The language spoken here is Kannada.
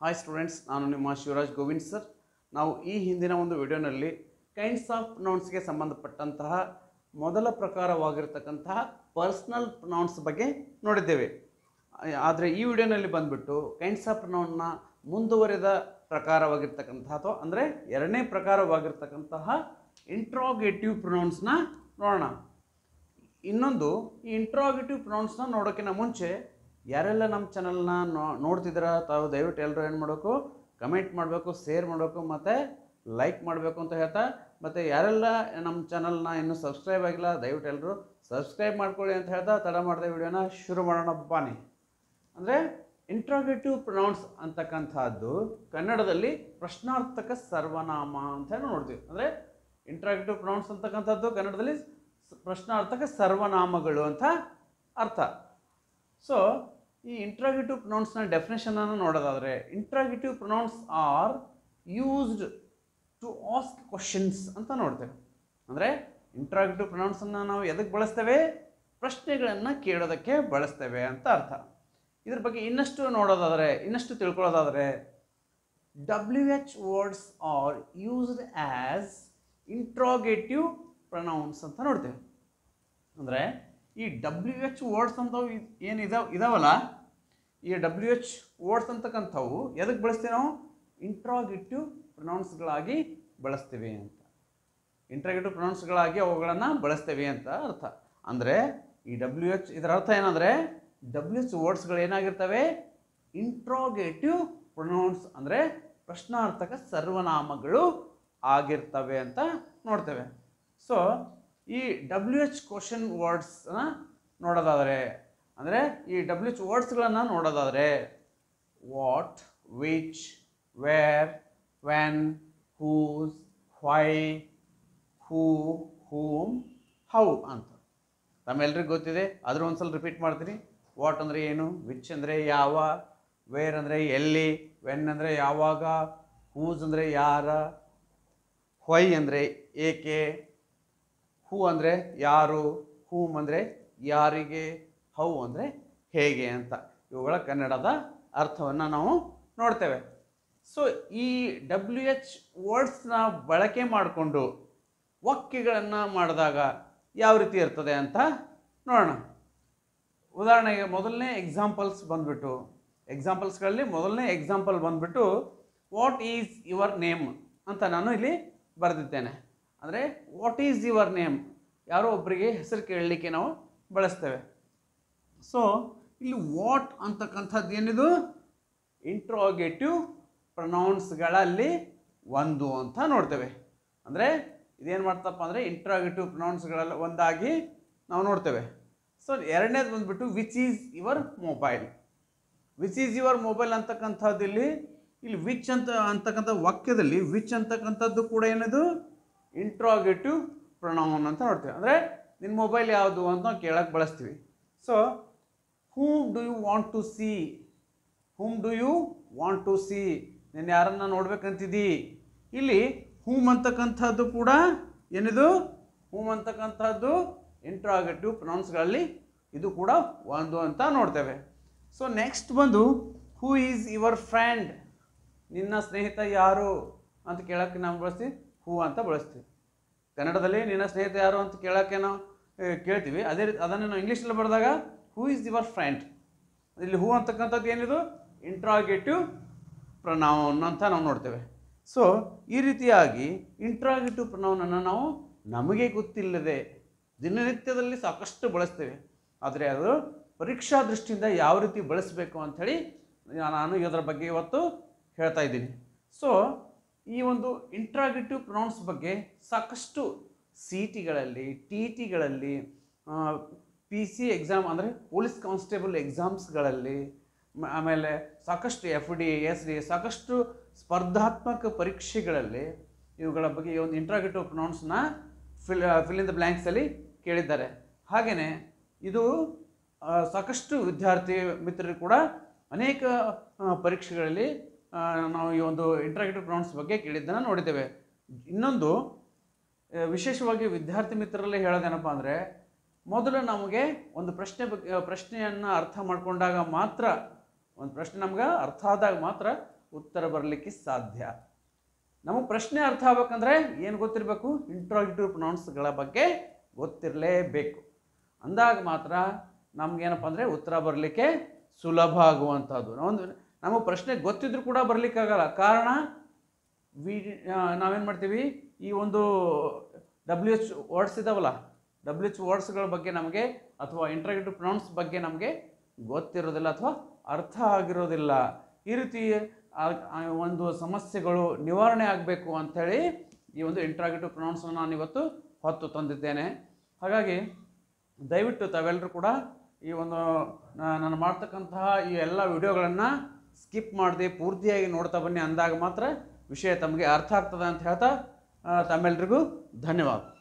ಹಾಯ್ ಸ್ಟೂಡೆಂಟ್ಸ್ ನಾನು ನಿಮ್ಮ ಶಿವರಾಜ್ ಗೋವಿಂದ್ ಸರ್ ನಾವು ಈ ಹಿಂದಿನ ಒಂದು ವಿಡಿಯೋನಲ್ಲಿ ಕೈಂಡ್ಸ್ ಆಫ್ ಪ್ರೊನೌನ್ಸ್ಗೆ ಸಂಬಂಧಪಟ್ಟಂತಹ ಮೊದಲ ಪ್ರಕಾರವಾಗಿರ್ತಕ್ಕಂತಹ ಪರ್ಸ್ನಲ್ ಪ್ರೊನೌನ್ಸ್ ಬಗ್ಗೆ ನೋಡಿದ್ದೇವೆ ಆದರೆ ಈ ವಿಡಿಯೋನಲ್ಲಿ ಬಂದ್ಬಿಟ್ಟು ಕೈಂಡ್ಸ್ ಆಫ್ ಪ್ರೊನೌನ್ನ ಮುಂದುವರೆದ ಪ್ರಕಾರವಾಗಿರ್ತಕ್ಕಂತಹ ಅಥವಾ ಅಂದರೆ ಎರಡನೇ ಪ್ರಕಾರವಾಗಿರ್ತಕ್ಕಂತಹ ಇಂಟ್ರಾಗೇಟಿವ್ ಪ್ರೊನೌನ್ಸ್ನ ನೋಡೋಣ ಇನ್ನೊಂದು ಈ ಇಂಟ್ರಾಗೇಟಿವ್ ಪ್ರೊನೌನ್ಸ್ನ ನೋಡೋಕ್ಕಿಂತ ಮುಂಚೆ ಯಾರೆಲ್ಲ ನಮ್ಮ ಚಾನಲ್ನ ನೋ ನೋಡ್ತಿದ್ದೀರಾ ತಾವು ದಯವಿಟ್ಟು ಎಲ್ಲರೂ ಏನು ಮಾಡಬೇಕು ಕಮೆಂಟ್ ಮಾಡಬೇಕು ಶೇರ್ ಮಾಡಬೇಕು ಮತ್ತು ಲೈಕ್ ಮಾಡಬೇಕು ಅಂತ ಹೇಳ್ತಾ ಮತ್ತು ಯಾರೆಲ್ಲ ನಮ್ಮ ಚಾನಲ್ನ ಇನ್ನೂ ಸಬ್ಸ್ಕ್ರೈಬ್ ಆಗಿಲ್ಲ ದಯವಿಟ್ಟು ಎಲ್ಲರೂ ಸಬ್ಸ್ಕ್ರೈಬ್ ಮಾಡ್ಕೊಳ್ಳಿ ಅಂತ ಹೇಳ್ತಾ ತಡ ಮಾಡಿದ ವಿಡಿಯೋನ ಶುರು ಮಾಡೋಣ ಬಾನಿ ಅಂದರೆ ಇಂಟ್ರಾಗೇಟಿವ್ ಪ್ರೊನೌನ್ಸ್ ಅಂತಕ್ಕಂಥದ್ದು ಕನ್ನಡದಲ್ಲಿ ಪ್ರಶ್ನಾರ್ಥಕ ಸರ್ವನಾಮ ಅಂತ ಹೇಳಿ ನೋಡ್ತೀವಿ ಅಂದರೆ ಇಂಟ್ರಾಗೇಟಿವ್ ಪ್ರೊನೌನ್ಸ್ ಅಂತಕ್ಕಂಥದ್ದು ಕನ್ನಡದಲ್ಲಿ ಸ- ಪ್ರಶ್ನಾರ್ಥಕ ಸರ್ವನಾಮಗಳು ಅಂತ ಅರ್ಥ ಸೊ ಈ ಇಂಟ್ರಾಗೇಟಿವ್ ಪ್ರೊನೌನ್ಸ್ನ ಡೆಫಿನೇಷನನ್ನು ನೋಡೋದಾದರೆ interrogative pronouns are used to ask questions ಅಂತ ನೋಡ್ತೇವೆ ಅಂದರೆ ಇಂಟ್ರಾಗೇಟಿವ್ ಪ್ರೊನೌನ್ಸನ್ನು ನಾವು ಎದಕ್ಕೆ ಬಳಸ್ತೇವೆ ಪ್ರಶ್ನೆಗಳನ್ನು ಕೇಳೋದಕ್ಕೆ ಬಳಸ್ತೇವೆ ಅಂತ ಅರ್ಥ ಇದ್ರ ಬಗ್ಗೆ ಇನ್ನಷ್ಟು ನೋಡೋದಾದರೆ ಇನ್ನಷ್ಟು ತಿಳ್ಕೊಳ್ಳೋದಾದರೆ W H words are used as interrogative pronouns ಅಂತ ನೋಡ್ತೇವೆ ಅಂದರೆ ಈ ಡಬ್ಲ್ಯೂ ಎಚ್ ವರ್ಡ್ಸ್ ಅಂತವು ಏನು ಇದಾವ ಇದಾವಲ್ಲ ಈ ಡಬ್ಲ್ಯೂ ಎಚ್ ವರ್ಡ್ಸ್ ಅಂತಕ್ಕಂಥವು ಎದಕ್ಕೆ ಬಳಸ್ತೀವಿ ನಾವು ಇಂಟ್ರಾಗೇಟಿವ್ ಪ್ರೊನೌನ್ಸ್ಗಳಾಗಿ ಬಳಸ್ತೀವಿ ಅಂತ ಇಂಟ್ರಾಗೇಟಿವ್ ಪ್ರೊನೌನ್ಸ್ಗಳಾಗಿ ಅವುಗಳನ್ನು ಬಳಸ್ತೇವೆ ಅಂತ ಅರ್ಥ ಅಂದರೆ ಈ ಡಬ್ಲ್ಯೂ ಎಚ್ ಇದರ ಅರ್ಥ ಏನಂದರೆ ಡಬ್ಲ್ಯೂ ಎಚ್ ವರ್ಡ್ಸ್ಗಳು ಏನಾಗಿರ್ತವೆ ಇಂಟ್ರಾಗೇಟಿವ್ ಪ್ರೊನೌನ್ಸ್ ಅಂದರೆ ಪ್ರಶ್ನಾರ್ಥಕ ಸರ್ವನಾಮಗಳು ಆಗಿರ್ತವೆ ಅಂತ ನೋಡ್ತೇವೆ ಸೊ ಈ ಡಬ್ಲ್ಯೂ ಎಚ್ ಕ್ವಶನ್ ವರ್ಡ್ಸ್ನ ನೋಡೋದಾದರೆ ಅಂದರೆ ಈ ಡಬ್ಲ್ಯೂ ಎಚ್ ವರ್ಡ್ಸ್ಗಳನ್ನು ನೋಡೋದಾದರೆ what which where when whose why who whom how ಅಂತ ತಮ್ಮೆಲ್ರಿಗೂ ಗೊತ್ತಿದೆ ಆದರೂ ಒಂದ್ಸಲ ರಿಪೀಟ್ ಮಾಡ್ತೀನಿ ವಾಟ್ ಅಂದರೆ ಏನು ವಿಚ್ ಅಂದರೆ ಯಾವ ವೇರ್ ಅಂದರೆ ಎಲ್ಲಿ ವೆನ್ ಅಂದರೆ ಯಾವಾಗ ಹೂಸ್ ಅಂದರೆ ಯಾರ ಹೊಯ್ ಅಂದರೆ ಏಕೆ ಹೂ ಅಂದರೆ ಯಾರು ಹೂಮ್ ಅಂದರೆ ಯಾರಿಗೆ ಹೌ ಅಂದರೆ ಹೇಗೆ ಅಂತ ಇವುಗಳ ಕನ್ನಡದ ಅರ್ಥವನ್ನು ನಾವು ನೋಡ್ತೇವೆ ಸೊ ಈ ಡಬ್ಲ್ಯೂ ಎಚ್ ವರ್ಡ್ಸ್ನ ಬಳಕೆ ಮಾಡಿಕೊಂಡು ವಾಕ್ಯಗಳನ್ನು ಮಾಡಿದಾಗ ಯಾವ ರೀತಿ ಇರ್ತದೆ ಅಂತ ನೋಡೋಣ ಉದಾಹರಣೆಗೆ ಮೊದಲನೇ ಎಕ್ಸಾಂಪಲ್ಸ್ ಬಂದ್ಬಿಟ್ಟು ಎಕ್ಸಾಂಪಲ್ಸ್ಗಳಲ್ಲಿ ಮೊದಲನೇ ಎಕ್ಸಾಂಪಲ್ ಬಂದ್ಬಿಟ್ಟು ವಾಟ್ ಈಸ್ ಯುವರ್ ನೇಮ್ ಅಂತ ನಾನು ಇಲ್ಲಿ ಬರೆದಿದ್ದೇನೆ ಅಂದರೆ ವಾಟ್ ಈಸ್ ಯುವರ್ ನೇಮ್ ಯಾರೋ ಒಬ್ಬರಿಗೆ ಹೆಸರು ಕೇಳಲಿಕ್ಕೆ ನಾವು ಬಳಸ್ತೇವೆ ಸೊ ಇಲ್ಲಿ ವಾಟ್ ಅಂತಕ್ಕಂಥದ್ದು ಏನಿದು ಇಂಟ್ರೋಗೇಟಿವ್ ಪ್ರೊನೌನ್ಸ್ಗಳಲ್ಲಿ ಒಂದು ಅಂತ ನೋಡ್ತೇವೆ ಅಂದರೆ ಇದೇನು ಮಾಡ್ತಪ್ಪ ಅಂದರೆ ಇಂಟ್ರಾಗೇಟಿವ್ ಪ್ರೊನೌನ್ಸ್ಗಳಲ್ಲಿ ಒಂದಾಗಿ ನಾವು ನೋಡ್ತೇವೆ ಸೊ ಎರಡನೇದು ಬಂದ್ಬಿಟ್ಟು which is your mobile which is your mobile ಅಂತಕ್ಕಂಥದ್ದು ಇಲ್ಲಿ ಇಲ್ಲಿ ವಿಚ್ ಅಂತ ಅಂತಕ್ಕಂಥ ವಾಕ್ಯದಲ್ಲಿ ವಿಚ್ ಅಂತಕ್ಕಂಥದ್ದು ಕೂಡ ಏನದು ಇಂಟ್ರಾಗೇಟಿವ್ ಪ್ರೊನೌನ್ ಅಂತ ನೋಡ್ತೇವೆ ಅಂದರೆ ನಿನ್ನ ಮೊಬೈಲ್ ಯಾವುದು ಅಂತ ನಾವು ಕೇಳಕ್ಕೆ ಬಳಸ್ತೀವಿ so whom do you want to see whom do you want to see ನೀನು ಯಾರನ್ನ ನೋಡ್ಬೇಕಂತಿದ್ದಿ ಇಲ್ಲಿ ಹೂಮ್ ಅಂತಕ್ಕಂಥದ್ದು ಕೂಡ ಏನಿದು ಹೂಮ್ ಅಂತಕ್ಕಂಥದ್ದು ಇಂಟ್ರಾಗೇಟಿವ್ ಪ್ರೊನೌನ್ಸ್ಗಳಲ್ಲಿ ಇದು ಕೂಡ ಒಂದು ಅಂತ ನೋಡ್ತೇವೆ ಸೊ ನೆಕ್ಸ್ಟ್ ಬಂದು ಹೂ ಈಸ್ ಯುವರ್ ಫ್ರೆಂಡ್ ನಿನ್ನ ಸ್ನೇಹಿತ ಯಾರು ಅಂತ ಕೇಳೋಕ್ಕೆ ನಾವು ಬಳಸ್ತೀವಿ ಹೂ ಅಂತ ಬಳಸ್ತೀವಿ ಕನ್ನಡದಲ್ಲಿ ನಿನ್ನ ಸ್ನೇಹಿತ ಯಾರು ಅಂತ ಕೇಳೋಕ್ಕೆ ನಾವು ಆ, ಕೇಳ್ತೀವಿ ಅದೇ ರೀತಿ ಅದನ್ನು ನಾವು ಇಂಗ್ಲೀಷಲ್ಲಿ ಬರೆದಾಗ ಹೂ ಈಸ್ ಯುವರ್ ಫ್ರೆಂಡ್ ಇಲ್ಲಿ ಹೂ ಅಂತಕ್ಕಂಥದ್ದು ಏನಿದು ಇಂಟ್ರಾಗೇಟಿವ್ ಪ್ರೊನೌನ್ ಅಂತ ನಾವು ನೋಡ್ತೇವೆ ಸೊ ಈ ರೀತಿಯಾಗಿ ಇಂಟ್ರಾಗೇಟಿವ್ ಪ್ರೊನೌನನ್ನು ನಾವು ನಮಗೆ ಗೊತ್ತಿಲ್ಲದೆ ದಿನನಿತ್ಯದಲ್ಲಿ ಸಾಕಷ್ಟು ಬಳಸ್ತೇವೆ ಆದರೆ ಅದು ಪರೀಕ್ಷಾ ದೃಷ್ಟಿಯಿಂದ ಯಾವ ರೀತಿ ಬಳಸಬೇಕು ಅಂಥೇಳಿ ನಾನು ಇದರ ಬಗ್ಗೆ ಇವತ್ತು ಹೇಳ್ತಾ ಇದ್ದೀನಿ ಸೊ ಈ ಒಂದು ಇಂಟ್ರಾಗೇಟಿವ್ ಪ್ರೊನೌನ್ಸ್ ಬಗ್ಗೆ ಸಾಕಷ್ಟು ಸಿ ಟಿಗಳಲ್ಲಿ ಟಿ ಟಿಗಳಲ್ಲಿ ಪಿ ಸಿ ಎಕ್ಸಾಮ್ ಅಂದರೆ ಪೊಲೀಸ್ ಕಾನ್ಸ್ಟೇಬಲ್ ಎಕ್ಸಾಮ್ಸ್ಗಳಲ್ಲಿ ಮ- ಆಮೇಲೆ ಸಾಕಷ್ಟು ಎಫ್ ಡಿ ಎಸ್ ಡಿ ಸಾಕಷ್ಟು ಸ್ಪರ್ಧಾತ್ಮಕ ಪರೀಕ್ಷೆಗಳಲ್ಲಿ ಇವುಗಳ ಬಗ್ಗೆ ಈ ಒಂದು ಇಂಟ್ರಾಗೇಟಿವ್ ಪ್ರೊನೌನ್ಸ್ನ ಫಿಲ್ ಫಿಲ್ ಇನ್ ದ ಬ್ಲ್ಯಾಂಕ್ಸಲ್ಲಿ ಕೇಳಿದ್ದಾರೆ ಹಾಗೆಯೇ ಇದು ಆ, ಸಾಕಷ್ಟು ವಿದ್ಯಾರ್ಥಿ ಮಿತ್ರರು ಕೂಡ ಅನೇಕ ಆ, ಪರೀಕ್ಷೆಗಳಲ್ಲಿ ಆ, ನಾವು ಈ ಒಂದು ಇಂಟ್ರಾಗೇಟಿವ್ ಪ್ರೊನೌನ್ಸ್ ಬಗ್ಗೆ ಕೇಳಿದ್ದನ್ನು ನೋಡಿದ್ದೇವೆ ಇನ್ನೊಂದು ಆ, ವಿಶೇಷವಾಗಿ ವಿದ್ಯಾರ್ಥಿ ಮಿತ್ರರಲ್ಲಿ ಹೇಳೋದೇನಪ್ಪ ಅಂದರೆ ಮೊದಲು ನಮಗೆ ಒಂದು ಪ್ರಶ್ನೆ ಬಗ್ಗೆ ಪ್ರಶ್ನೆಯನ್ನು ಅರ್ಥ ಮಾಡಿಕೊಂಡಾಗ ಮಾತ್ರ ಒಂದು ಪ್ರಶ್ನೆ ನಮ್ಗೆ ಅರ್ಥ ಆದಾಗ ಮಾತ್ರ ಉತ್ತರ ಬರಲಿಕ್ಕೆ ಸಾಧ್ಯ ನಮಗೆ ಪ್ರಶ್ನೆ ಅರ್ಥ ಆಗ್ಬೇಕಂದ್ರೆ ಏನು ಗೊತ್ತಿರಬೇಕು ಇಂಟ್ರಾಗಿಟಿವ್ ಪ್ರೊನೌನ್ಸ್ಗಳ ಬಗ್ಗೆ ಗೊತ್ತಿರಲೇಬೇಕು ಅಂದಾಗ ಮಾತ್ರ ನಮ್ಗೇನಪ್ಪ ಅಂದರೆ ಉತ್ತರ ಬರಲಿಕ್ಕೆ ಸುಲಭ ಆಗುವಂಥದ್ದು ಒಂದು ನಮಗೆ ಪ್ರಶ್ನೆ ಗೊತ್ತಿದ್ರೂ ಕೂಡ ಬರಲಿಕ್ಕಾಗಲ್ಲ ಕಾರಣ ವಿ ನಾವೇನು ಮಾಡ್ತೀವಿ ಈ ಒಂದು ಡಬ್ಲ್ಯೂ ಎಚ್ ವರ್ಡ್ಸ್ ಇದಾವಲ್ಲ ಡಬ್ಲ್ಯೂ ಎಚ್ ವರ್ಡ್ಸ್ಗಳ ಬಗ್ಗೆ ನಮಗೆ ಅಥವಾ ಇಂಟ್ರಾಗೇಟಿವ್ ಪ್ರೊನೌನ್ಸ್ ಬಗ್ಗೆ ನಮಗೆ ಗೊತ್ತಿರೋದಿಲ್ಲ ಅಥವಾ ಅರ್ಥ ಆಗಿರೋದಿಲ್ಲ ಈ ರೀತಿ ಆ- ಆ ಒಂದು ಸಮಸ್ಯೆಗಳು ನಿವಾರಣೆ ಆಗಬೇಕು ಅಂಥೇಳಿ ಈ ಒಂದು ಇಂಟ್ರಾಗೇಟಿವ್ ಪ್ರೊನೌನ್ಸನ್ನು ನಾನು ಇವತ್ತು ಹೊತ್ತು ತಂದಿದ್ದೇನೆ ಹಾಗಾಗಿ ದಯವಿಟ್ಟು ತಾವೆಲ್ಲರೂ ಕೂಡ ಈ ಒಂದು ನಾ- ನಾನು ಮಾಡ್ತಕ್ಕಂತಹ ಈ ಎಲ್ಲ ವಿಡಿಯೋಗಳನ್ನು ಸ್ಕಿಪ್ ಮಾಡದೆ ಪೂರ್ತಿಯಾಗಿ ನೋಡ್ತಾ ಬನ್ನಿ ಅಂದಾಗ ಮಾತ್ರ ವಿಷಯ ತಮಗೆ ಅರ್ಥ ಆಗ್ತದೆ ಅಂತ ಹೇಳ್ತಾ ಆ, ತಮ್ಮೆಲ್ರಿಗೂ ಧನ್ಯವಾದ